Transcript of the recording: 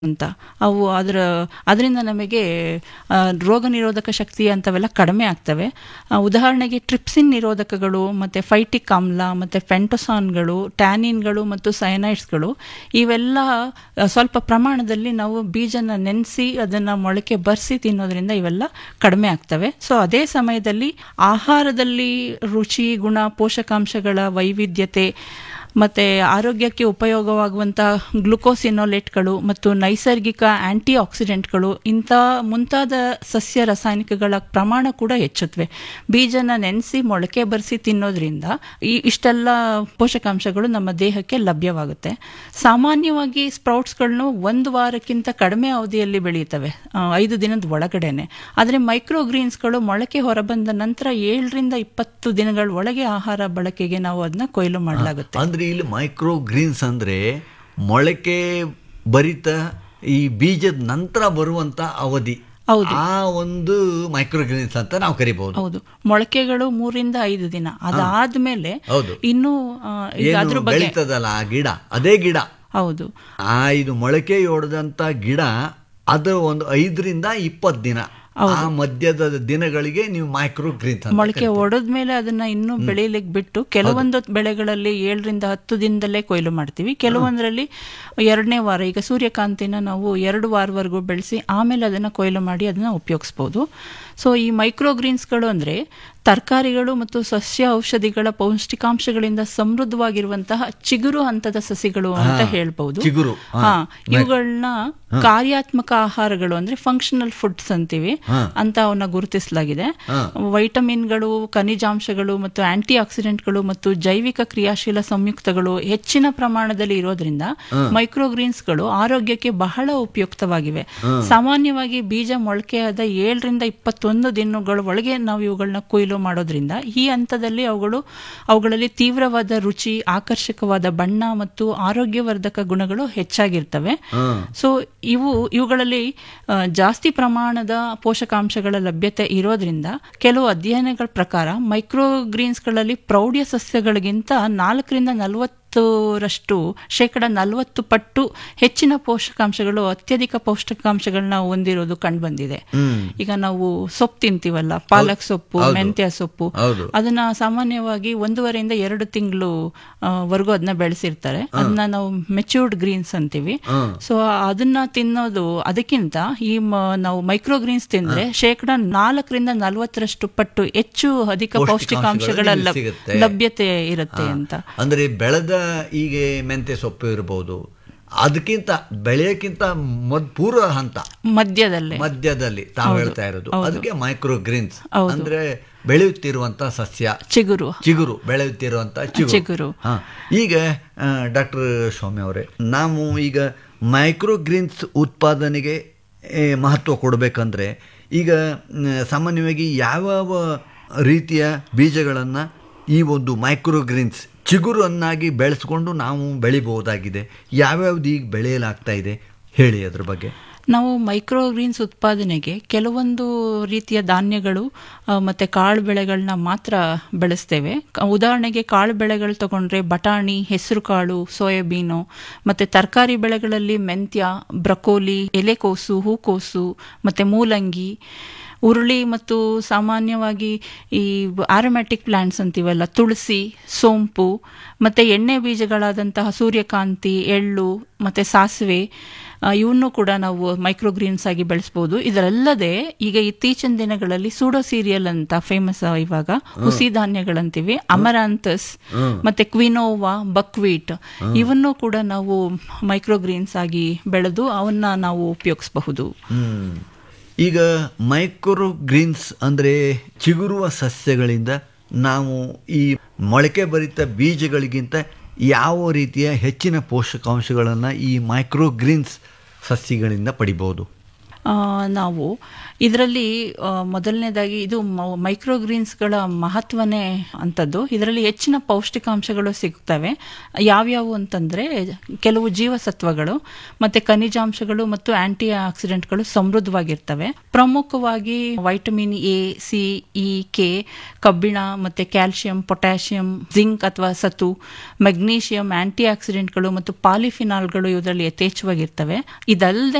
ಅಂತ ಅವು ಅದರ ಅದರಿಂದ ನಮಗೆ ಆ, ರೋಗ ನಿರೋಧಕ ಶಕ್ತಿ ಅಂತವೆಲ್ಲ ಕಡಿಮೆ ಆಗ್ತವೆ ಆ, ಉದಾಹರಣೆಗೆ ಟ್ರಿಪ್ಸಿನ್ ನಿರೋಧಕಗಳು ಮತ್ತು ಫೈಟಿಕ್ ಆಮ್ಲ ಮತ್ತು ಫೆಂಟೊಸಾನ್ಗಳು ಟ್ಯಾನಿನ್ಗಳು ಮತ್ತು ಸಯನೈಡ್ಸ್ಗಳು ಇವೆಲ್ಲ ಆ, ಸ್ವಲ್ಪ ಪ್ರಮಾಣದಲ್ಲಿ ನಾವು ಬೀಜನ ನೆನೆಸಿ ಅದನ್ನು ಮೊಳಕೆ ಬರೆಸಿ ತಿನ್ನೋದ್ರಿಂದ ಇವೆಲ್ಲ ಕಡಿಮೆ ಆಗ್ತವೆ ಸೊ ಅದೇ ಸಮಯದಲ್ಲಿ ಆಹಾರದಲ್ಲಿ ರುಚಿ ಗುಣ ಪೋಷಕಾಂಶಗಳ ವೈವಿಧ್ಯತೆ ಮತ್ತು ಆರೋಗ್ಯಕ್ಕೆ ಉಪಯೋಗವಾಗುವಂಥ ಗ್ಲುಕೋಸಿನೋಲೇಟ್ಗಳು ಮತ್ತು ನೈಸರ್ಗಿಕ ಆಂಟಿ ಆಕ್ಸಿಡೆಂಟ್ಗಳು ಇಂಥ ಮುಂತಾದ ಸಸ್ಯ ರಾಸಾಯನಿಕಗಳ ಪ್ರಮಾಣ ಕೂಡ ಹೆಚ್ಚುತ್ತವೆ ಬೀಜನ ನೆನೆಸಿ ಮೊಳಕೆ ಬರೆಸಿ ತಿನ್ನೋದ್ರಿಂದ ಈ ಇಷ್ಟೆಲ್ಲ ಪೋಷಕಾಂಶಗಳು ನಮ್ಮ ದೇಹಕ್ಕೆ ಲಭ್ಯವಾಗುತ್ತೆ ಸಾಮಾನ್ಯವಾಗಿ ಸ್ಪ್ರೌಟ್ಸ್ಗಳನ್ನು ಒಂದು ವಾರಕ್ಕಿಂತ ಕಡಿಮೆ ಅವಧಿಯಲ್ಲಿ ಬೆಳೆಯುತ್ತವೆ ಆ, ಐದು ದಿನದ ಒಳಗಡೆನೆ ಆದರೆ ಮೈಕ್ರೋ ಗ್ರೀನ್ಸ್ಗಳು ಮೊಳಕೆ ಹೊರಬಂದ ನಂತರ ಏಳರಿಂದ ಇಪ್ಪತ್ತು ದಿನಗಳ ಒಳಗೆ ಆಹಾರ ಬಳಕೆಗೆ ನಾವು ಅದನ್ನ ಕೊಯ್ಲು ಮಾಡಲಾಗುತ್ತೆ ಅಂದ್ರೆ ಇಲ್ಲಿ ಮೈಕ್ರೋ ಗ್ರೀನ್ಸ್ ಅಂದ್ರೆ ಮೊಳಕೆ ಭರಿತ ಈ ಬೀಜದ ನಂತರ ಬರುವಂತ ಅವಧಿ ಹೌದು. ಆ ಒಂದು ಮೈಕ್ರೋ ಗ್ರೀನ್ಸ್ ಅಂತ ನಾವು ಕರಿಬಹುದು ಹೌದು ಮೊಳಕೆಗಳು ಮೂರಿಂದ ಐದು ದಿನ ಅದಾದ್ಮೇಲೆ ಹೌದು. ಇನ್ನು ಆ, ಈಗ ಅದ್ರ ಏನು ಬಗ್ಗೆ ಬೆಳೀತದಲ್ಲ ಆ ಗಿಡ ಅದೇ ಗಿಡ ಹೌದು ಆ ಇದು ಮೊಳಕೆ ಹೊಡೆದಂತ ಗಿಡ ಅದು ಒಂದು ಐದರಿಂದ ಇಪ್ಪತ್ತು ದಿನ ಆ ಮಧ್ಯದ ದಿನಗಳಿಗೆ ನೀವು ಮೈಕ್ರೋ ಗ್ರೀನ್ಸ್ ಅಂತ ಮೊಳಕೆ ಒಡೆದ್ಮೇಲೆ ಅದನ್ನ ಇನ್ನೂ ಬೆಳೀಲಿಕ್ಕೆ ಬಿಟ್ಟು ಕೆಲವೊಂದು ಬೆಳೆಗಳಲ್ಲಿ ಏಳರಿಂದ ಹತ್ತು ದಿನದಲ್ಲೇ ಕೊಯ್ಲು ಮಾಡ್ತೀವಿ ಕೆಲವೊಂದರಲ್ಲಿ ಎರಡನೇ ವಾರ ಈಗ ಸೂರ್ಯಕಾಂತಿನ ನಾವು ಎರಡು ವಾರವರೆಗೂ ಬೆಳೆಸಿ ಆಮೇಲೆ ಅದನ್ನ ಕೊಯ್ಲು ಮಾಡಿ ಅದನ್ನ ಉಪಯೋಗಿಸ್ಬೋದು ಸೊ ಈ ಮೈಕ್ರೋ ಗ್ರೀನ್ಸ್ಗಳು ಅಂದ್ರೆ ತರಕಾರಿಗಳು ಮತ್ತು ಸಸ್ಯ ಔಷಧಿಗಳ ಪೌಷ್ಟಿಕಾಂಶಗಳಿಂದ ಸಮೃದ್ಧವಾಗಿರುವಂತಹ ಚಿಗುರು ಹಂತದ ಸಸಿಗಳು ಅಂತ ಹೇಳ್ಬಹುದು ಚಿಗುರು, ಹಾ. ಹಾ ಇವುಗಳನ್ನ ಕಾರ್ಯಾತ್ಮಕ ಆಹಾರಗಳು ಅಂದ್ರೆ ಫಂಕ್ಷನಲ್ ಫುಡ್ಸ್ ಅಂತೀವಿ ಅಂತ ಅವನ್ನ ಗುರುತಿಸಲಾಗಿದೆ ವೈಟಮಿನ್ಗಳು ಖನಿಜಾಂಶಗಳು ಮತ್ತು ಆಂಟಿ ಆಕ್ಸಿಡೆಂಟ್ಗಳು ಮತ್ತು ಜೈವಿಕ ಕ್ರಿಯಾಶೀಲ ಸಂಯುಕ್ತಗಳು ಹೆಚ್ಚಿನ ಪ್ರಮಾಣದಲ್ಲಿ ಇರೋದ್ರಿಂದ ಮೈಕ್ರೋಗ್ರೀನ್ಸ್ಗಳು ಆರೋಗ್ಯಕ್ಕೆ ಬಹಳ ಉಪಯುಕ್ತವಾಗಿವೆ ಸಾಮಾನ್ಯವಾಗಿ ಬೀಜ ಮೊಳಕೆಯಾದ ಏಳರಿಂದ ಇಪ್ಪತ್ತೊಂದು ದಿನಗಳ ಒಳಗೆ ನಾವು ಇವುಗಳನ್ನ ಕೊಯ್ಲು ಮಾಡೋದ್ರಿಂದ ಈ ಹಂತದಲ್ಲಿ ಅವುಗಳು ಅವುಗಳಲ್ಲಿ ತೀವ್ರವಾದ ರುಚಿ ಆಕರ್ಷಕವಾದ ಬಣ್ಣ ಮತ್ತು ಆರೋಗ್ಯವರ್ಧಕ ಗುಣಗಳು ಹೆಚ್ಚಾಗಿರ್ತವೆ ಸೊ ಇವು ಇವುಗಳಲ್ಲಿ ಆ, ಜಾಸ್ತಿ ಪ್ರಮಾಣದ ಪೋಷಕಾಂಶಗಳ ಲಭ್ಯತೆ ಇರೋದ್ರಿಂದ ಕೆಲವು ಅಧ್ಯಯನಗಳ ಪ್ರಕಾರ ಮೈಕ್ರೋ ಗ್ರೀನ್ಸ್ಗಳಲ್ಲಿ ಪ್ರೌಢ್ಯ ಸಸ್ಯಗಳಿಗಿಂತ ನಾಲ್ಕರಿಂದ ನಲವತ್ತರಷ್ಟು ಶೇಕಡ ನಲವತ್ತು ಪಟ್ಟು ಹೆಚ್ಚಿನ ಪೋಷಕಾಂಶಗಳು ಅತ್ಯಧಿಕ ಪೌಷ್ಟಿಕಾಂಶಗಳನ್ನ ಹೊಂದಿರೋದು ಕಂಡುಬಂದಿದೆ ಈಗ ನಾವು ಸೊಪ್ಪು ತಿಂತೀವಲ್ಲ ಪಾಲಕ್ ಸೊಪ್ಪು ಮೆಂತ್ಯ ಸೊಪ್ಪು ಹೌದು. ಅದನ್ನ ಸಾಮಾನ್ಯವಾಗಿ ಒಂದೂವರೆಯಿಂದ ಎರಡು ತಿಂಗಳು ವರೆಗೂ ಅದನ್ನ ಬೆಳೆಸಿರ್ತಾರೆ ಅದನ್ನ ನಾವು ಮೆಚ್ಯೂರ್ಡ್ ಗ್ರೀನ್ಸ್ ಅಂತೀವಿ ಸೊ ಅದನ್ನ ತಿನ್ನೋದು ಅದಕ್ಕಿಂತ ಈ ಮ- ನಾವು ಮೈಕ್ರೋ ಗ್ರೀನ್ಸ್ ತಿಂದ್ರೆ ಶೇಕಡ ನಾಲ್ಕರಿಂದ ನಲವತ್ತರಷ್ಟು ಪಟ್ಟು ಹೆಚ್ಚು ಅಧಿಕ ಪೌಷ್ಟಿಕಾಂಶಗಳ ಪೌಷ್ಟಿಕಾಂಶಗಳು ಲಭ್- ಸಿಗುತ್ತೆ. ಲಭ್ಯತೆ ಇರುತ್ತೆ ಅಂತ ಅಂದ್ರೆ ಬೆಳೆದ ಈಗ ಮೆಂತ್ಯ ಸೊಪ್ಪು ಇರಬಹುದು ಅದಕ್ಕಿಂತ ಬೆಳೆಯಕ್ಕಿಂತ ಮೊದ್ ಪೂರ್ವ ಹಂತ ಮಧ್ಯದಲ್ಲೇ ಮಧ್ಯದಲ್ಲಿ ತಾವು ಹೇಳ್ತಾ ಇರೋದು ಅದಕ್ಕೆ ಮೈಕ್ರೋ ಗ್ರೀನ್ಸ್ ಹೌದು. ಅಂದ್ರೆ ಬೆಳೆಯುತ್ತಿರುವಂತ ಸಸ್ಯ ಚಿಗುರು ಚಿಗುರು ಬೆಳೆಯುತ್ತಿರುವಂತ ಚಿಗುರು ಚಿಗುರು. ಹಾ. ಈಗ ಡಾಕ್ಟರ್ ಸ್ವಾಮಿ ಅವರೇ ನಾವು ಈಗ ಮೈಕ್ರೋ ಗ್ರೀನ್ಸ್ ಉತ್ಪಾದನೆಗೆ ಏ, ಮಹತ್ವ ಕೊಡಬೇಕಂದ್ರೆ ಈಗ ಮ್, ಸಾಮಾನ್ಯವಾಗಿ ಯಾವ್ಯಾವ ರೀತಿಯ ಬೀಜಗಳನ್ನು ಈ ಒಂದು ಮೈಕ್ರೋ ಗ್ರೀನ್ಸ್ ಚಿಗುರನ್ನಾಗಿ ಬೆಳೆಸ್ಕೊಂಡು ನಾವು ಬೆಳಿಬಹುದಾಗಿದೆ ಯಾವ್ಯಾವ್ದು ಈಗ ಬೆಳೆಯಲಾಗ್ತಾ ಇದೆ ಹೇಳಿ ಅದ್ರ ಬಗ್ಗೆ ನಾವು ಮೈಕ್ರೋ ಗ್ರೀನ್ಸ್ ಉತ್ಪಾದನೆಗೆ ಕೆಲವೊಂದು ರೀತಿಯ ಧಾನ್ಯಗಳು ಆ, ಮತ್ತೆ ಕಾಳು ಬೆಳೆಗಳನ್ನ ಮಾತ್ರ ಬೆಳೆಸ್ತೇವೆ ಕ- ಉದಾಹರಣೆಗೆ ಕಾಳು ಬೆಳೆಗಳು ತಗೊಂಡ್ರೆ ಬಟಾಣಿ ಹೆಸರು ಕಾಳು ಸೋಯಾಬೀನು ಮತ್ತೆ ತರಕಾರಿ ಬೆಳೆಗಳಲ್ಲಿ ಮೆಂತ್ಯ ಬ್ರಕೋಲಿ ಎಲೆಕೋಸು ಹೂಕೋಸು ಮತ್ತೆ ಮೂಲಂಗಿ ಉರುಳಿ ಮತ್ತು ಸಾಮಾನ್ಯವಾಗಿ ಈ ಆರೋಮ್ಯಾಟಿಕ್ ಪ್ಲಾಂಟ್ಸ್ ಅಂತೀವಲ್ಲ ತುಳಸಿ ಸೋಂಪು ಮತ್ತೆ ಎಣ್ಣೆ ಬೀಜಗಳಾದಂತಹ ಸೂರ್ಯಕಾಂತಿ ಎಳ್ಳು ಮತ್ತೆ ಸಾಸಿವೆ ಆ, ಇವನ್ನು ಕೂಡ ನಾವು ಮೈಕ್ರೋಗ್ರೀನ್ಸ್ ಆಗಿ ಬೆಳೆಸಬಹುದು ಇದರಲ್ಲದೆ ಈಗ ಇತ್ತೀಚಿನ ದಿನಗಳಲ್ಲಿ ಸೂಡೋ ಸೀರಿಯಲ್ ಅಂತ ಫೇಮಸ್ ಇವಾಗ ಹುಸಿ ಧಾನ್ಯಗಳಂತೀವಿ ಅಮರಾಂತಸ್ ಮತ್ತೆ ಕ್ವಿನೋವಾ ಬಕ್ವೀಟ್ ಇವನ್ನು ಕೂಡ ನಾವು ಮೈಕ್ರೋಗ್ರೀನ್ಸ್ ಆಗಿ ಬೆಳೆದು ಅವನ್ನ ನಾವು ಉಪಯೋಗಿಸಬಹುದು ಹ್ಮ್. ಈಗ ಮೈಕ್ರೋ ಗ್ರೀನ್ಸ್ ಅಂದರೆ ಚಿಗುರುವ ಸಸ್ಯಗಳಿಂದ ನಾವು ಈ ಮೊಳಕೆ ಭರಿತ ಬೀಜಗಳಿಗಿಂತ ಯಾವ ರೀತಿಯ ಹೆಚ್ಚಿನ ಪೋಷಕಾಂಶಗಳನ್ನು ಈ ಮೈಕ್ರೋ ಗ್ರೀನ್ಸ್ ಸಸ್ಯಗಳಿಂದ ಪಡಿಬಹುದು ಆ, ನಾವು ಇದರಲ್ಲಿ ಮೊದಲನೇದಾಗಿ ಇದು ಮೈಕ್ರೋಗ್ರೀನ್ಸ್ಗಳ ಮಹತ್ವನೇ ಅಂಥದ್ದು ಇದರಲ್ಲಿ ಹೆಚ್ಚಿನ ಪೌಷ್ಟಿಕಾಂಶಗಳು ಸಿಗ್ತವೆ ಯಾವ್ಯಾವು ಅಂತಂದ್ರೆ ಕೆಲವು ಜೀವಸತ್ವಗಳು ಮತ್ತೆ ಖನಿಜಾಂಶಗಳು ಮತ್ತು ಆಂಟಿ ಆಕ್ಸಿಡೆಂಟ್ಗಳು ಸಮೃದ್ಧವಾಗಿರ್ತವೆ ಪ್ರಮುಖವಾಗಿ vitamin A C E K ಕಬ್ಬಿಣ ಮತ್ತೆ ಕ್ಯಾಲ್ಸಿಯಂ ಪೊಟ್ಯಾಷಿಯಂ ಜಿಂಕ್ ಅಥವಾ ಸತು ಮೆಗ್ನೀಷಿಯಂ ಆಂಟಿ ಆಕ್ಸಿಡೆಂಟ್ಗಳು ಮತ್ತು ಪಾಲಿಫಿನಾಲ್ಗಳು ಇದರಲ್ಲಿ ಯಥೇಚ್ಛವಾಗಿರ್ತವೆ ಇದಲ್ಲದೆ